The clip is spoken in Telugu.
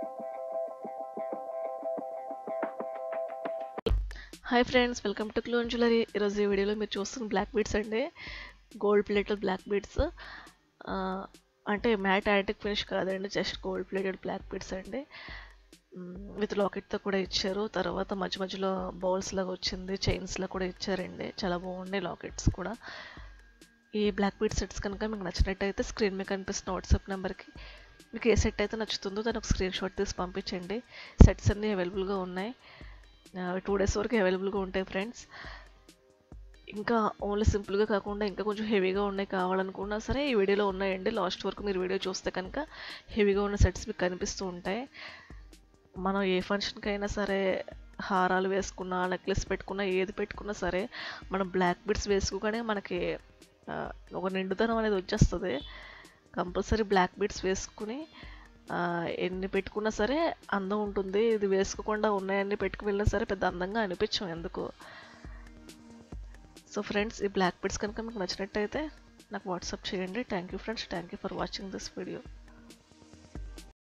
hi friends welcome to clone jewellery ఈరోజు ఈ వీడియోలో మీరు చూస్తున్న బ్లాక్ బీడ్స్ అండి గోల్డ్ ప్లేటెడ్ బ్లాక్ బీడ్స్ అంటే మ్యాట్ యాంటిక్ ఫినిష్ కాదండి just gold plated black beads అండి విత్ లాకెట్తో కూడా ఇచ్చారు తర్వాత మధ్య మధ్యలో బౌల్స్ లాగా వచ్చింది చైన్స్లో కూడా ఇచ్చారండి చాలా బాగున్నాయి లాకెట్స్ కూడా ఈ బ్లాక్ బీడ్ సెట్స్ కనుక మీకు నచ్చినట్టయితే స్క్రీన్ మీద కనిపిస్తున్న వాట్సాప్ నెంబర్కి మీకు ఏ సెట్ అయితే నచ్చుతుందో దాన్ని ఒక స్క్రీన్ షాట్ తీసి పంపించండి సెట్స్ అన్నీ అవైలబుల్గా ఉన్నాయి టూ డేస్ వరకు అవైలబుల్గా ఉంటాయి ఫ్రెండ్స్ ఇంకా ఓన్లీ సింపుల్గా కాకుండా ఇంకా కొంచెం హెవీగా ఉన్నాయి కావాలనుకున్నా సరే ఈ వీడియోలో ఉన్నాయండి లాస్ట్ వరకు మీరు వీడియో చూస్తే కనుక హెవీగా ఉన్న సెట్స్ మీకు కనిపిస్తూ ఉంటాయి మనం ఏ ఫంక్షన్కి అయినా సరే హారాలు వేసుకున్నా నెక్లెస్ పెట్టుకున్నా ఏది పెట్టుకున్నా సరే మనం బ్లాక్ బిడ్స్ వేసుకోగానే మనకి ఒక నిండుదనం అనేది వచ్చేస్తుంది కంపల్సరీ బ్లాక్ బీడ్స్ వేసుకుని ఎన్ని పెట్టుకున్నా సరే అందం ఉంటుంది ఇది వేసుకోకుండా ఉన్నాయన్ని పెట్టుకు వెళ్ళినా సరే పెద్ద అందంగా అనిపించం ఎందుకు సో ఫ్రెండ్స్ ఈ బ్లాక్ బీడ్స్ కనుక మీకు నచ్చినట్టయితే నాకు వాట్సాప్ చేయండి thank you friends thank you for watching this video